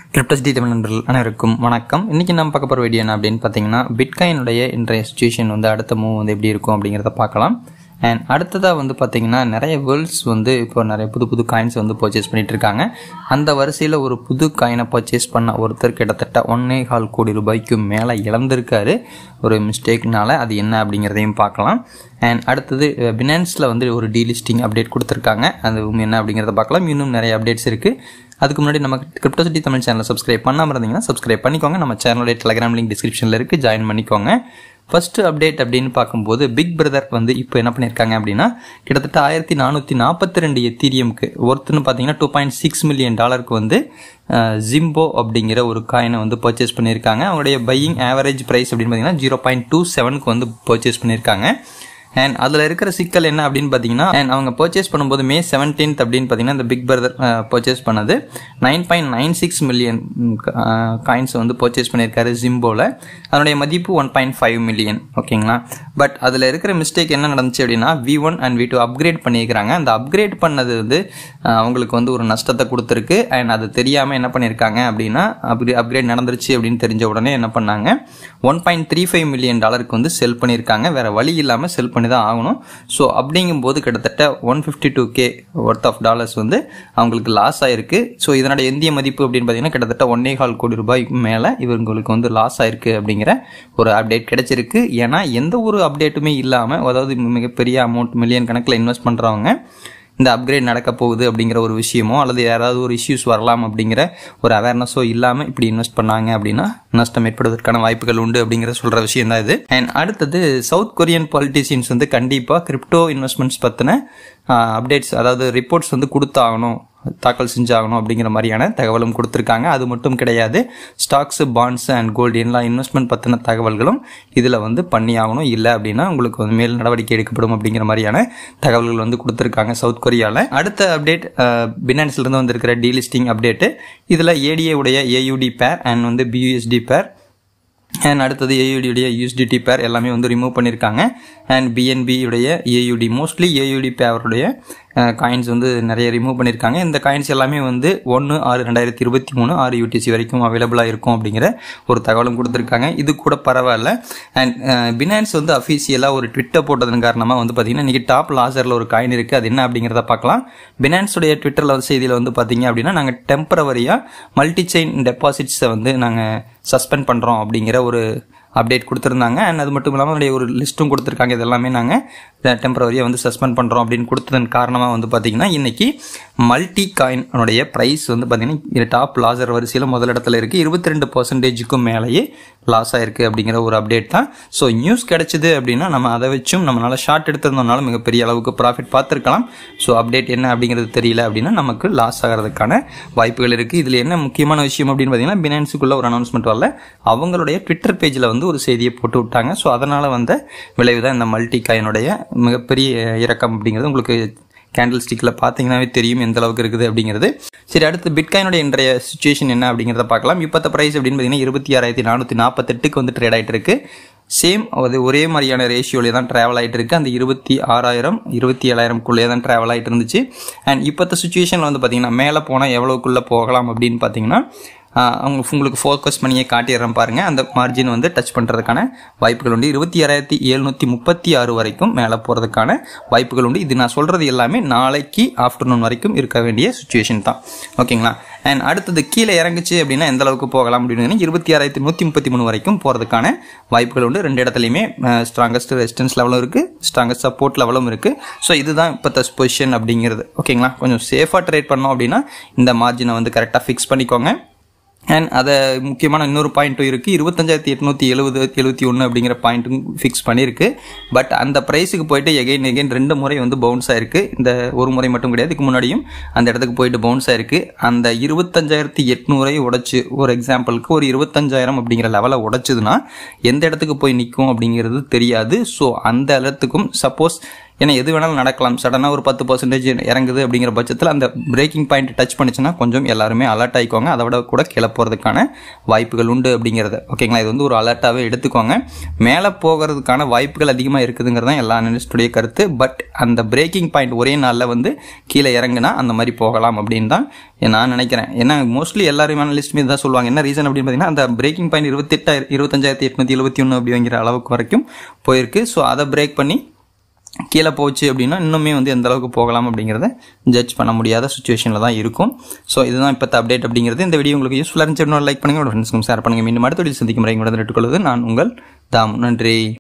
கிரிப்டஸ்டி தமிழ் நண்பர்கள் அனைவருக்கும் வணக்கம் இன்னைக்கு நம்ம பார்க்க போகிற வீடியோ என்ன அப்படின்னு பார்த்தீங்கன்னா பிட்காயினுடைய இன்றைய சுச்சுவேஷன் வந்து அடுத்த மூவ் வந்து எப்படி இருக்கும் அப்படிங்கிறத பார்க்கலாம் அண்ட் அடுத்ததாக வந்து பார்த்தீங்கன்னா நிறைய வேர்ல்ட்ஸ் வந்து இப்போ நிறைய புது புது காயின்ஸ் வந்து பர்ச்சேஸ் பண்ணிட்டு இருக்காங்க அந்த வரிசையில் ஒரு புது காயினை பர்ச்சேஸ் பண்ண ஒருத்தர் கிட்டத்தட்ட ஒன்னே கால் கோடி ரூபாய்க்கு மேலே இழந்திருக்காரு ஒரு மிஸ்டேக்னால அது என்ன அப்படிங்கிறதையும் பார்க்கலாம் அண்ட் அடுத்தது பினான்ஸில் வந்து ஒரு டீலிஸ்டிங் அப்டேட் கொடுத்துருக்காங்க அது என்ன அப்படிங்கிறத பார்க்கலாம் இன்னும் நிறைய அப்டேட்ஸ் இருக்குது அதுக்கு முன்னாடி நம்ம கிரிப்டோசிட்டி தமிழ் சேனலை சப்ஸ்கிரைப் பண்ணாமல் இருந்தீங்கன்னா சப்ஸ்கிரைப் பண்ணிக்கோங்க நம்ம சேனலுடைய டெலிகிராம் லிங்க் டிஸ்கிரிப்ஷனில் இருக்குது ஜாயின் பண்ணிக்கோங்க ஃபர்ஸ்ட் அப்டேட் அப்படின்னு பார்க்கும்போது பிக் பிரதர் வந்து இப்போ என்ன பண்ணியிருக்காங்க அப்படின்னா கிட்டத்தட்ட ஆயிரத்தி நானூற்றி நாற்பத்தி ரெண்டு எத்தீரியம்க்கு ஒருத்தன்னு பார்த்தீங்கன்னா டூ பாயிண்ட் சிக்ஸ் மில்லியன் டாலருக்கு வந்து ஜிம்போ அப்படிங்கிற ஒரு காயினை வந்து பர்ச்சேஸ் பண்ணியிருக்காங்க அவங்களுடைய பையிங் ஆவரேஜ் ப்ரைஸ் அப்படின்னு பார்த்தீங்கன்னா ஜீரோ பாயிண்ட் டூ செவனுக்கு வந்து பர்ச்சேஸ் பண்ணியிருக்காங்க அண்ட் அதில் இருக்கிற சிக்கல் என்ன அப்படின்னு பார்த்தீங்கன்னா அண்ட் அவங்க பர்ச்சேஸ் பண்ணும்போது மே செவன்டீன்த் அப்படின்னு பார்த்தீங்கன்னா இந்த பிக் பிரதர் பர்ச்சேஸ் பண்ணது nine point nine six million coins வந்து பர்ச்சேஸ் பண்ணியிருக்காரு ஜிம்போவில் அதனுடைய மதிப்பு ஒன் பாயிண்ட் ஃபைவ் மில்லியன் ஓகேங்களா பட் அதில் இருக்கிற மிஸ்டேக் என்ன நடந்துச்சு அப்படின்னா V one and V two upgrade பண்ணியிருக்கிறாங்க அந்த அப்கிரேட் பண்ணது வந்து அவங்களுக்கு வந்து ஒரு நஷ்டத்தை கொடுத்துருக்கு அண்ட் அது தெரியாமல் என்ன பண்ணியிருக்காங்க அப்படின்னா அப்கிரே அப்கிரேட் நடந்துருச்சு அப்படின்னு தெரிஞ்ச உடனே என்ன பண்ணாங்க one point three five million டாலருக்கு வந்து செல் பண்ணியிருக்காங்க வேற வழி இல்லாமல் செல் பண்ணி தான் ஆகணும் ஸோ அப்படிங்கும்போது கிட்டத்தட்ட one fifty two K worth of dollars வந்து அவங்களுக்கு லாஸ் ஆயிருக்கு ஸோ இதனோட இந்திய மதிப்பு அப்படின்னு பார்த்தீங்கன்னா கிட்டத்தட்ட ஒன்னே கால் கோடி ரூபாய்க்கு மேலே இவங்களுக்கு வந்து லாஸ் ஆயிருக்கு அப்படிங்கிற ஒரு அப்டேட் கிடைச்சிருக்கு ஏன்னா எந்த ஒரு அப்டேட்டுமே இல்லாமல் அதாவது மிகப்பெரிய அமௌண்ட் மில்லியன் கணக்கில் இன்வெஸ்ட் பண்ணுறவங்க இந்த அப்கிரேட் நடக்க போகுது அப்படிங்கிற ஒரு விஷயமோ அல்லது யாராவது ஒரு இஷ்யூஸ் வரலாம் அப்படிங்கிற ஒரு அவேர்னஸோ இல்லாமல் இப்படி இன்வெஸ்ட் பண்ணாங்க அப்படின்னா நஷ்டம் ஏற்படுவதற்கான வாய்ப்புகள் உண்டு அப்படிங்கிற சொல்கிற விஷயம் தான் இது அண்ட் அடுத்தது சவுத் கொரியன் பாலிட்டிஷியன்ஸ் வந்து கண்டிப்பாக கிரிப்டோ இன்வெஸ்ட்மெண்ட்ஸ் பற்றின அப்டேட்ஸ் அதாவது ரிப்போர்ட்ஸ் வந்து கொடுத்தாகணும் தாக்கல் செஞ்சாகணும் அப்படிங்கிற மாதிரியான தகவலும் கொடுத்துருக்காங்க அது மட்டும் கிடையாது ஸ்டாக்ஸ் பாண்ட்ஸ் அண்ட் கோல்டு எல்லா இன்வெஸ்ட்மெண்ட் பற்றின தகவல்களும் இதில் வந்து பண்ணி ஆகணும் இல்லை அப்படின்னா உங்களுக்கு வந்து மேல் நடவடிக்கை எடுக்கப்படும் அப்படிங்கிற மாதிரியான தகவல்கள் வந்து கொடுத்துருக்காங்க சவுத் கொரியாவில் அடுத்த அப்டேட் பினான்ஸ்லேருந்து வந்திருக்கிற டீலிஸ்டிங் அப்டேட்டு இதில் ஏடிஏ உடைய ஏயூடி பேர் அண்ட் வந்து பியூஎஸ்டி பேர் அண்ட் அடுத்தது ஏயுடியுடைய யூஎஸ்டிடி பேர் எல்லாமே வந்து ரிமூவ் பண்ணியிருக்காங்க அண்ட் பிஎன்பி உடைய ஏயுடி மோஸ்ட்லி ஏயுடி பேருடைய காயின்ஸ் வந்து நிறைய ரிமூவ் பண்ணியிருக்காங்க இந்த காயின்ஸ் எல்லாமே வந்து ஒன்று ஆறு ரெண்டாயிரத்தி இருபத்தி மூணு ஆறு யூடிசி வரைக்கும் அவைலபிளாக இருக்கும் அப்படிங்கிற ஒரு தகவலும் கொடுத்துருக்காங்க இது கூட பரவாயில்ல அண்ட் பினான்ஸ் வந்து அஃபீஷியலாக ஒரு ட்விட்டர் போட்டதன் காரணமாக வந்து பார்த்தீங்கன்னா இன்றைக்கி டாப் லாசரில் ஒரு காயின் இருக்குது அது என்ன அப்படிங்கிறத பார்க்கலாம் பினான்ஸுடைய ட்விட்டரில் செய்தியில் வந்து பார்த்தீங்க அப்படின்னா நாங்கள் டெம்பரவரியாக மல்டி செயின் டெபாசிட்ஸை வந்து நாங்கள் சஸ்பெண்ட் பண்ணுறோம் அப்படிங்கிற ஒரு அப்டேட் கொடுத்துருந்தாங்க அண்ட் அது மட்டும் இல்லாமல் அதனுடைய ஒரு லிஸ்ட்டும் கொடுத்துருக்காங்க இது எல்லாமே நாங்கள் டெம்பரவரியாக வந்து சஸ்பெண்ட் பண்ணுறோம் அப்படின்னு கொடுத்ததன் காரணமாக வந்து பார்த்தீங்கன்னா இன்றைக்கி மல்டி காயினுடைய ப்ரைஸ் வந்து பார்த்தீங்கன்னா டாப் லாசர் வரிசையில் முதலிடத்தில் இருக்குது இருபத்தி ரெண்டு பர்சன்டேஜுக்கும் மேலேயே லாஸ் ஆயிருக்கு அப்படிங்கிற ஒரு அப்டேட் தான் ஸோ நியூஸ் கிடைச்சிது அப்படின்னா நம்ம அதை வச்சும் நம்மளால் ஷார்ட் எடுத்திருந்தோம்னால மிகப்பெரிய அளவுக்கு ப்ராஃபிட் பார்த்துருக்கலாம் ஸோ அப்டேட் என்ன அப்படிங்கிறது தெரியல அப்படின்னா நமக்கு லாஸ் ஆகிறதுக்கான வாய்ப்புகள் இருக்குது இதில் என்ன முக்கியமான விஷயம் அப்படின்னு பார்த்தீங்கன்னா பினான்ஸுக்குள்ள ஒரு அனௌன்ஸ்மெண்ட் வரல அவங்களுடைய ட்விட்டர் பேஜில் வந்து ஒரு செய்தியை போட்டு விட்டாங்க ஸோ அதனால் வந்த விளைவு தான் இந்த மல்டி காயினுடைய மிகப்பெரிய இறக்கம் அப்படிங்கிறது உங்களுக்கு கேண்டில் ஸ்டிக்கில் பார்த்தீங்கன்னாவே தெரியும் எந்த அளவுக்கு இருக்குது அப்படிங்கிறது சரி அடுத்து பிட்காயினுடைய இன்றைய சுச்சுவேஷன் என்ன அப்படிங்கிறத பார்க்கலாம் இப்போத்த ப்ரைஸ் அப்படின்னு பார்த்தீங்கன்னா இருபத்தி ஆறாயிரத்தி நானூற்றி நாற்பத்தெட்டுக்கு வந்து ட்ரேட் ஆகிட்டு இருக்கு சேம் அது ஒரே மாதிரியான ரேஷியோலே தான் ட்ராவல் ஆகிட்டு இருக்கு அந்த இருபத்தி ஆறாயிரம் இருபத்தி ஏழாயிரம்குள்ளே தான் ட்ராவல் ஆகிட்டு இருந்துச்சு அண்ட் இப்போத்த சுச்சுவேஷனில் வந்து பார்த்தீங்கன்னா மேலே போனால் எவ்வளோக்குள்ளே போகலாம் அப்படின்னு பார்த்தீங்கன்னா அவங்க உங்களுக்கு ஃபோக்கஸ் பண்ணியே காட்டிடுறேன் பாருங்கள் அந்த மார்ஜின் வந்து டச் பண்ணுறதுக்கான வாய்ப்புகள் உண்டு இருபத்தி ஆறாயிரத்தி எழுநூற்றி முப்பத்தி ஆறு வரைக்கும் மேலே போகிறதுக்கான வாய்ப்புகள் உண்டு இது நான் சொல்கிறது எல்லாமே நாளைக்கு ஆஃப்டர்நூன் வரைக்கும் இருக்க வேண்டிய சுச்சுவேஷன் தான் ஓகேங்களா அண்ட் அடுத்தது கீழே இறங்குச்சு அப்படின்னா எந்த அளவுக்கு போகலாம் அப்படின்னு இருபத்தி ஆறாயிரத்தி நூற்றி முப்பத்தி மூணு வரைக்கும் போகிறதுக்கான வாய்ப்புகள் உண்டு ரெண்டு இடத்துலையுமே ஸ்ட்ராங்கஸ்ட் ரெசிஸ்டன்ஸ் லெவலும் இருக்குது ஸ்ட்ராங்கஸ்ட் சப்போர்ட் லெவலும் இருக்குது ஸோ இதுதான் இப்போ தஸ் பொசிஷன் அப்படிங்கிறது ஓகேங்களா கொஞ்சம் சேஃபாக ட்ரேட் பண்ணோம் அப்படின்னா இந்த மார்ஜினை வந்து கரெக்டாக ஃபிக்ஸ் பண்ணிக்கோங்க அண்ட் அதை முக்கியமான இன்னொரு பாயிண்ட்டும் இருக்குது இருபத்தஞ்சாயிரத்தி எட்நூற்றி எழுபது எழுபத்தி ஒன்று அப்படிங்கிற பாயிண்ட்டும் ஃபிக்ஸ் பண்ணியிருக்கு பட் அந்த ப்ரைஸுக்கு போயிட்டு எகைன் எகைன் ரெண்டு முறை வந்து பவுன்ஸ் ஆயிருக்கு இந்த ஒரு முறை மட்டும் கிடையாது இதுக்கு முன்னாடியும் அந்த இடத்துக்கு போயிட்டு பவுன்ஸ் ஆயிருக்கு அந்த இருபத்தஞ்சாயிரத்தி எட்நூறை உடச்சி ஒரு எக்ஸாம்பிளுக்கு ஒரு இருபத்தஞ்சாயிரம் அப்படிங்கிற லெவலை உடைச்சதுன்னா எந்த இடத்துக்கு போய் நிற்கும் அப்படிங்கிறது தெரியாது ஸோ அந்த இடத்துக்கும் சப்போஸ் ஏன்னா எது வேணாலும் நடக்கலாம் சடனாக ஒரு பத்து பர்சன்டேஜ் இறங்குது அப்படிங்கிற பட்சத்தில் அந்த பிரேக்கிங் பாயிண்ட் டச் பண்ணிச்சுன்னா கொஞ்சம் எல்லாருமே அலர்ட் ஆகிக்கோங்க அதை விட கூட கீழே போகிறதுக்கான வாய்ப்புகள் உண்டு அப்படிங்கிறத ஓகேங்களா இது வந்து ஒரு அலர்ட்டாகவே எடுத்துக்கோங்க மேலே போகிறதுக்கான வாய்ப்புகள் அதிகமாக இருக்குதுங்கிறது தான் எல்லா அனலிஸ்டுடைய கருத்து பட் அந்த பிரேக்கிங் பாயிண்ட் ஒரே நாளில் வந்து கீழே இறங்குனா அந்த மாதிரி போகலாம் அப்படின்னு தான் நான் நினைக்கிறேன் ஏன்னா மோஸ்ட்லி எல்லாரும் அனலிஸ்ட்டுமே தான் சொல்லுவாங்க என்ன ரீசன் அப்படின்னு பார்த்தீங்கன்னா அந்த பிரேக்கிங் பாயிண்ட் இருபத்தெட்டாயிரம் இருபத்தஞ்சாயிரத்தி எட்நூற்றி எழுபத்தி ஒன்று அப்படிங்கிற அளவுக்கு வரைக்கும் போயிருக்கு ஸோ அதை பிரேக் பண்ணி கீழே போச்சு அப்படின்னா இன்னுமே வந்து எந்த அளவுக்கு போகலாம் அப்படிங்கிறத ஜட்ஜ் பண்ண முடியாத சுச்சுவேஷனில் தான் இருக்கும் ஸோ இதுதான் இப்போ அப்டேட் அப்படிங்கிறது இந்த வீடியோ உங்களுக்கு யூஸ்ஃபுல்லாக இருந்துச்சு லைக் பண்ணுங்கள் உங்கள் ஃப்ரெண்ட்ஸ்க்கும் ஷேர் பண்ணுங்கள் மீண்டும் அடுத்த வீடியோ சந்திக்கும் முறை உங்களை நான் உங்கள் தாம் நன்றி